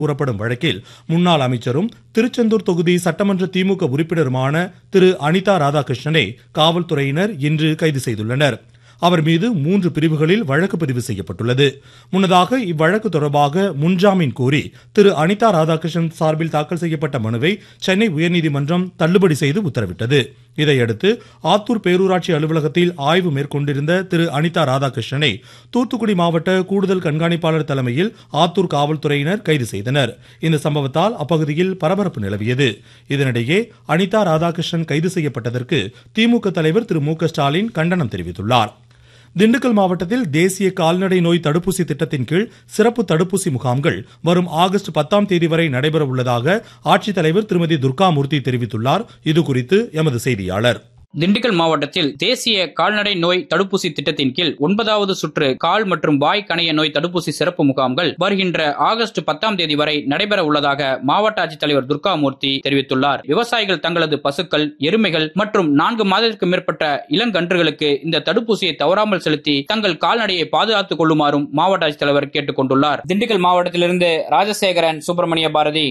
கூறப்படும் வழக்கில் முன்னாள் அமைச்சரும் திருச்செந்தூர் தொகுதி சட்டமன்ற திமுக உறுப்பினருமான திரு அனிதா ராதாகிருஷ்ணனை காவல்துறையினர் இன்று கைது செய்துள்ளனர் அவர் மீது மூன்று பிரிவுகளில் வழக்கு பதிவு செய்யப்பட்டுள்ளது முன்னதாக இவ்வழக்கு தொடர்பாக முன்ஜாமீன் கோரி திரு அனிதா ராதாகிருஷ்ணன் சார்பில் தாக்கல் செய்யப்பட்ட மனுவை சென்னை உயர்நீதிமன்றம் தள்ளுபடி செய்து உத்தரவிட்டது இதையடுத்து ஆத்தூர் பேரூராட்சி அலுவலகத்தில் ஆய்வு மேற்கொண்டிருந்த திரு அனிதா ராதாகிருஷ்ணனை தூத்துக்குடி மாவட்ட கூடுதல் கண்காணிப்பாளர் தலைமையில் ஆத்தூர் காவல்துறையினர் கைது செய்தனர் இந்த சம்பவத்தால் அப்பகுதியில் பரபரப்பு நிலவியது இதனிடையே அனிதா ராதாகிருஷ்ணன் கைது செய்யப்பட்டதற்கு திமுக தலைவர் திரு மு க ஸ்டாலின் கண்டனம் தெரிவித்துள்ளார் திண்டுக்கல் மாவட்டத்தில் தேசிய கால்நடை நோய் தடுப்பூசி திட்டத்தின் கீழ் சிறப்பு தடுப்பூசி முகாம்கள் வரும் ஆகஸ்ட் பத்தாம் தேதி வரை நடைபெற உள்ளதாக ஆட்சித்தலைவர் திருமதி துர்காமூர்த்தி தெரிவித்துள்ளார் இதுகுறித்து எமது செய்தியாளர் திண்டுக்கல் மாவட்டத்தில் தேசிய கால்நடை நோய் தடுப்பூசி திட்டத்தின் கீழ் ஒன்பதாவது சுற்று கால் மற்றும் வாய் கணைய நோய் தடுப்பூசி சிறப்பு முகாம்கள் வருகின்ற ஆகஸ்ட் பத்தாம் தேதி வரை நடைபெற உள்ளதாக மாவட்ட ஆட்சித்தலைவர் துர்காமூர்த்தி தெரிவித்துள்ளார் விவசாயிகள் தங்களது பசுக்கள் எருமைகள் மற்றும் நான்கு மாதத்திற்கு மேற்பட்ட இளங்கன்றுகளுக்கு இந்த தடுப்பூசியை தவறாமல் செலுத்தி தங்கள் கால்நடையை பாதுகாத்துக் கொள்ளுமாறும் மாவட்ட ஆட்சித்தலைவர் கேட்டுக் கொண்டுள்ளார் திண்டுக்கல் மாவட்டத்திலிருந்து ராஜசேகரன் சுப்பிரமணிய பாரதி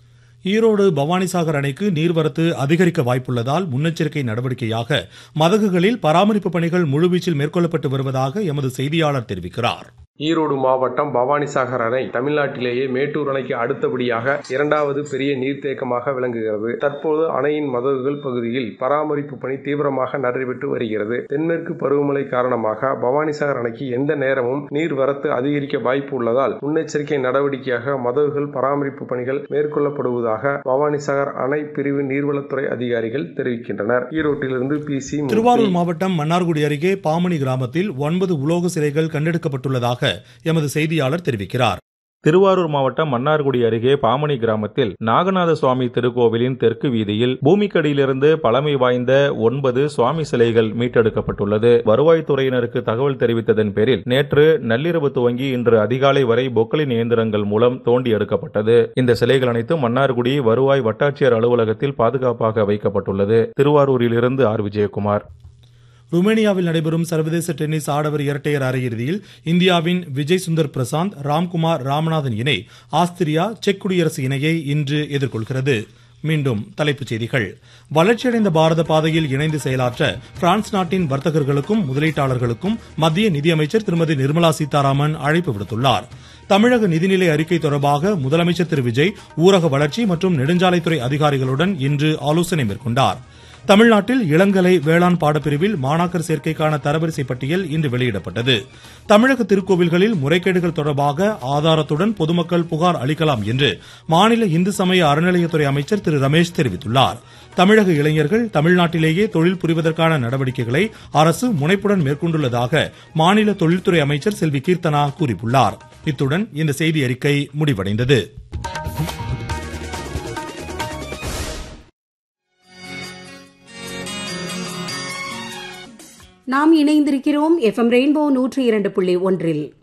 ஈரோடு பவானிசாகர் அணைக்கு நீர்வரத்து அதிகரிக்க வாய்ப்புள்ளதால் முன்னெச்சரிக்கை நடவடிக்கையாக மதகுகளில் பராமரிப்பு பணிகள் முழுவீச்சில் மேற்கொள்ளப்பட்டு வருவதாக எமது செய்தியாளர் தெரிவிக்கிறார் ஈரோடு மாவட்டம் பவானிசாகர் அணை தமிழ்நாட்டிலேயே மேட்டூர் அணைக்கு அடுத்தபடியாக இரண்டாவது பெரிய நீர்த்தேக்கமாக விளங்குகிறது தற்போது அணையின் மதகுகள் பகுதியில் பராமரிப்பு பணி தீவிரமாக நடைபெற்று வருகிறது தென்மேற்கு பருவமழை காரணமாக பவானிசாகர் அணைக்கு எந்த நேரமும் நீர் வரத்து அதிகரிக்க வாய்ப்பு உள்ளதால் முன்னெச்சரிக்கை நடவடிக்கையாக மதகுகள் பராமரிப்பு பணிகள் மேற்கொள்ளப்படுவதாக பவானிசாகர் அணை பிரிவு நீர்வளத்துறை அதிகாரிகள் தெரிவிக்கின்றனர் ஈரோட்டிலிருந்து பி சி திருவாரூர் மாவட்டம் மன்னார்குடி அருகே பாமணி கிராமத்தில் ஒன்பது உலோக சிலைகள் கண்டெடுக்கப்பட்டுள்ளதாக எமது செய்தியாளர் தெரிவிக்கிறார் திருவாரூர் மாவட்டம் மன்னார்குடி அருகே பாமணி கிராமத்தில் நாகநாத சுவாமி திருக்கோவிலின் தெற்கு வீதியில் பூமிக்கடியிலிருந்து பழமை வாய்ந்த ஒன்பது சுவாமி சிலைகள் மீட்டெடுக்கப்பட்டுள்ளது வருவாய்த்துறையினருக்கு தகவல் தெரிவித்ததன் பேரில் நேற்று நள்ளிரவு துவங்கி இன்று அதிகாலை வரை பொக்களின் இயந்திரங்கள் மூலம் தோண்டி எடுக்கப்பட்டது இந்த சிலைகள் அனைத்தும் மன்னார்குடி வருவாய் வட்டாட்சியர் அலுவலகத்தில் பாதுகாப்பாக வைக்கப்பட்டுள்ளது திருவாரூரிலிருந்து ஆர் விஜயகுமார் ருமேனியாவில் நடைபெறும் சர்வதேச டென்னிஸ் ஆடவர் இரட்டையர் அரையிறுதியில் இந்தியாவின் விஜய் சுந்தர் பிரசாந்த் ராம்குமார் ராமநாதன் இணை ஆஸ்திரியா செக் குடியரசு இணையை இன்று எதிர்கொள்கிறது மீண்டும் தலைப்புச் செய்திகள் வளர்ச்சியடைந்த பாரத பாதையில் இணைந்து செயலாற்ற பிரான்ஸ் நாட்டின் வர்த்தகர்களுக்கும் முதலீட்டாளர்களுக்கும் மத்திய நிதியமைச்சர் திருமதி நிர்மலா சீதாராமன் அழைப்பு விடுத்துள்ளார் தமிழக நிதிநிலை அறிக்கை தொடர்பாக முதலமைச்சர் திரு விஜய் ஊரக வளர்ச்சி மற்றும் நெடுஞ்சாலைத்துறை அதிகாரிகளுடன் இன்று ஆலோசனை மேற்கொண்டார் தமிழ்நாட்டில் இளங்கலை வேளாண் பாடப்பிரிவில் மாணாக்கர் சேர்க்கைக்கான தரவரிசை பட்டியல் இன்று வெளியிடப்பட்டது தமிழக திருக்கோவில்களில் முறைகேடுகள் தொடர்பாக ஆதாரத்துடன் பொதுமக்கள் புகார் அளிக்கலாம் என்று மாநில இந்து சமய அறநிலையத்துறை அமைச்சர் திரு ரமேஷ் தெரிவித்துள்ளார் தமிழக இளைஞர்கள் தமிழ்நாட்டிலேயே தொழில் புரிவதற்கான நடவடிக்கைகளை அரசு முனைப்புடன் மேற்கொண்டுள்ளதாக மாநில தொழில்துறை அமைச்சர் செல்வி கீர்த்தனா கூறியுள்ளார் இத்துடன் இந்த செய்தி அறிக்கை முடிவடைந்தது நாம் இணைந்திருக்கிறோம் எஃப்எம் ரெயின்போ நூற்றி இரண்டு புள்ளி ஒன்றில்